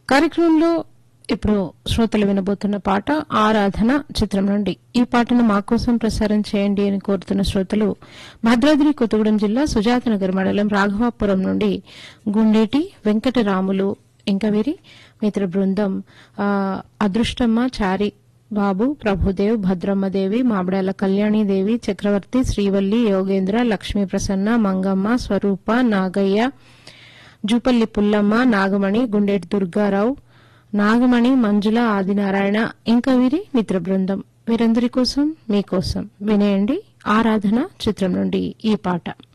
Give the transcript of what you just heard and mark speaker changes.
Speaker 1: కార్యక్రమంలో ఇప్పుడు శ్రోతలు వినబోతున్న పాట ఆరాధన చిత్రం నుండి ఈ పాటను మా కోసం ప్రసారం చేయండి అని కోరుతున్న శ్రోతలు భద్రాద్రి కొత్తగూడెం జిల్లా సుజాతనగర్ మండలం రాఘవాపురం నుండి గుండేటి వెంకటరాములు ఇంకా వీరి మిత్ర బృందం ఆ, అదృష్టమ్మ చారి బాబు ప్రభుదేవ్ భద్రమ్మదేవి మామిడాల కళ్యాణీదేవి చక్రవర్తి శ్రీవల్లి యోగేంద్ర లక్ష్మీ ప్రసన్న మంగమ్మ స్వరూప నాగయ్య జూపల్లి పుల్లమ్మ నాగమణి గుండేటి దుర్గారావు నాగమణి మంజుల ఆదినారాయణ ఇంకా వీరి మిత్ర బృందం వీరందరి కోసం మీకోసం వినేయండి ఆరాధన చిత్రం నుండి ఈ పాట